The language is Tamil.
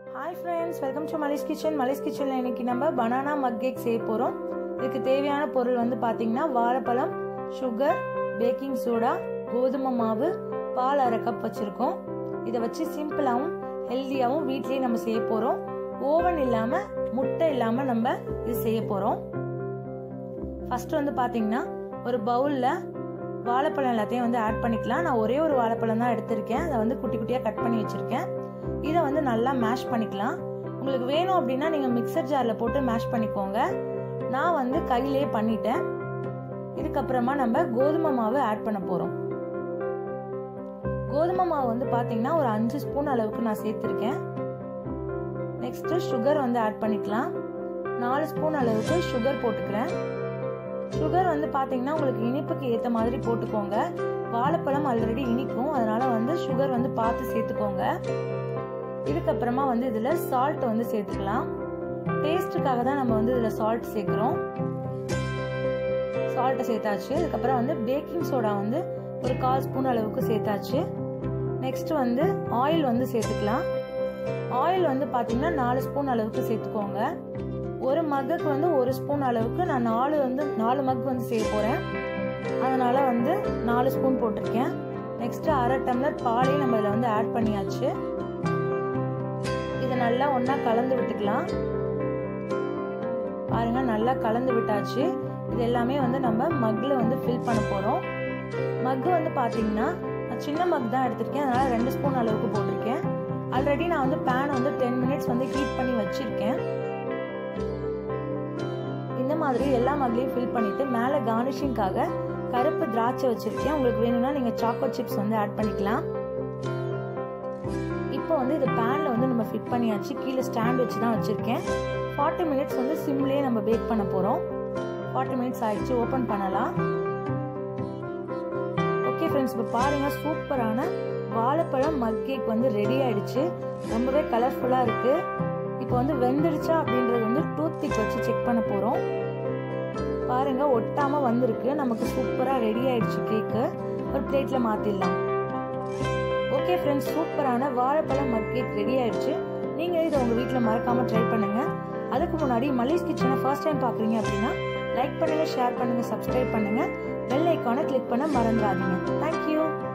hi friends welcome to Mali's kitchen Mali's கிச்சனில் இன்னைக்கு நம்ம பனானா மக் கேக் செய்ய போகிறோம் இதுக்கு தேவையான பொருள் வந்து பார்த்தீங்கன்னா வாழைப்பழம் சுகர் பேக்கிங் சோடா கோதுமை மாவு பால் அரை கப் வச்சுருக்கோம் இதை வச்சு சிம்பிளாகவும் ஹெல்த்தியாகவும் வீட்லேயே நம்ம செய்ய போகிறோம் ஓவன் இல்லாமல் முட்டை இல்லாமல் நம்ம இது செய்ய போகிறோம் ஃபஸ்ட்டு வந்து பார்த்தீங்கன்னா ஒரு பவுலில் வாழைப்பழம் எல்லாத்தையும் வந்து ஆட் பண்ணிக்கலாம் நான் ஒரே ஒரு வாழைப்பழம் தான் எடுத்திருக்கேன் அதை வந்து குட்டி குட்டியாக கட் பண்ணி வச்சுருக்கேன் இதை வந்து நல்லா மேஷ் பண்ணிக்கலாம் உங்களுக்கு வேணும் அப்படின்னா நீங்கள் மிக்சர் ஜாரில் போட்டு மேஷ் பண்ணிக்கோங்க நான் வந்து கையிலே பண்ணிட்டேன் இதுக்கப்புறமா நம்ம கோதுமை மாவு ஆட் பண்ண போகிறோம் கோதுமை மாவு வந்து பார்த்தீங்கன்னா ஒரு அஞ்சு ஸ்பூன் அளவுக்கு நான் சேர்த்துருக்கேன் நெக்ஸ்ட்டு சுகர் வந்து ஆட் பண்ணிக்கலாம் நாலு ஸ்பூன் அளவுக்கு சுகர் போட்டுக்கிறேன் சுகர் வந்து பார்த்தீங்கன்னா உங்களுக்கு இனிப்புக்கு ஏற்ற மாதிரி போட்டுக்கோங்க வாழைப்பழம் ஆல்ரெடி இனிக்கும் அதனால வந்து சுகர் வந்து பார்த்து சேர்த்துக்கோங்க இதுக்கப்புறமா வந்து இதில் சால்ட் வந்து சேர்த்துக்கலாம் டேஸ்ட்டுக்காக தான் நம்ம வந்து இதில் சால்ட் சேர்க்குறோம் சால்ட்டை சேர்த்தாச்சு அதுக்கப்புறம் வந்து பேக்கிங் சோடா வந்து ஒரு கால் ஸ்பூன் அளவுக்கு சேர்த்தாச்சு நெக்ஸ்ட் வந்து ஆயில் வந்து சேர்த்துக்கலாம் ஆயில் வந்து பார்த்தீங்கன்னா நாலு ஸ்பூன் அளவுக்கு சேர்த்துக்கோங்க ஒரு மக்குக்கு வந்து ஒரு ஸ்பூன் அளவுக்கு நான் நாலு வந்து நாலு மக் வந்து செய்ய போகிறேன் அதனால் வந்து நாலு ஸ்பூன் போட்டிருக்கேன் நெக்ஸ்ட்டு அரை டம்ளர் பாலையும் நம்ம இதில் வந்து ஆட் பண்ணியாச்சு இதை நல்லா ஒன்றா கலந்து விட்டுக்கலாம் பாருங்க நல்லா கலந்து விட்டாச்சு இது எல்லாமே வந்து நம்ம மக்கில் வந்து ஃபில் பண்ண போகிறோம் மக்கு வந்து பார்த்தீங்கன்னா சின்ன மக் தான் எடுத்திருக்கேன் அதனால் ரெண்டு ஸ்பூன் அளவுக்கு போட்டிருக்கேன் ஆல்ரெடி நான் வந்து பேன் வந்து டென் மினிட்ஸ் வந்து ஹீட் பண்ணி வச்சுருக்கேன் இந்த மாதிரி எல்லா மக்லையும் ஃபில் பண்ணிவிட்டு மேலே கார்னிஷிங்காக கருப்பு திராட்சை வச்சுருக்கேன் உங்களுக்கு வேணும்னா நீங்கள் சாக்கோ சிப்ஸ் வந்து ஆட் பண்ணிக்கலாம் இப்போ வந்து இது பேனில் வந்து நம்ம ஃபிட் பண்ணியாச்சு கீழே ஸ்டாண்ட் வச்சு தான் வச்சுருக்கேன் ஃபார்ட்டி மினிட்ஸ் வந்து சிம்லேயே நம்ம பேக் பண்ண போகிறோம் ஃபார்ட்டி மினிட்ஸ் ஆயிடுச்சு ஓப்பன் பண்ணலாம் ஓகே ஃப்ரெண்ட்ஸ் இப்போ பாருங்கள் சூப்பரான வாழைப்பழம் மக் கேக் வந்து ரெடி ஆயிடுச்சு ரொம்பவே கலர்ஃபுல்லாக இருக்குது இப்போ வந்து வெந்துடுச்சா அப்படின்றது வந்து டூத் பிக் வச்சு செக் பண்ண போகிறோம் பாருங்க ஒட்டாமல் வந்திருக்கு நமக்கு சூப்பராக ரெடி ஆயிடுச்சு கேக்கு ஒரு பிளேட்டில் மாற்றிடலாம் ஓகே ஃப்ரெண்ட்ஸ் சூப்பரான வாழைப்பழம் மக் கேக் ரெடி ஆயிடுச்சு நீங்கள் இதை உங்கள் வீட்டில் மறக்காமல் ட்ரை பண்ணுங்கள் அதுக்கு முன்னாடி மலிஸ் கிச்சனை ஃபர்ஸ்ட் டைம் பார்க்குறீங்க அப்படின்னா லைக் பண்ணுங்கள் ஷேர் பண்ணுங்கள் சப்ஸ்கிரைப் பண்ணுங்கள் பெல் ஐக்கானை கிளிக் பண்ண மறந்துடாதீங்க தேங்க்யூ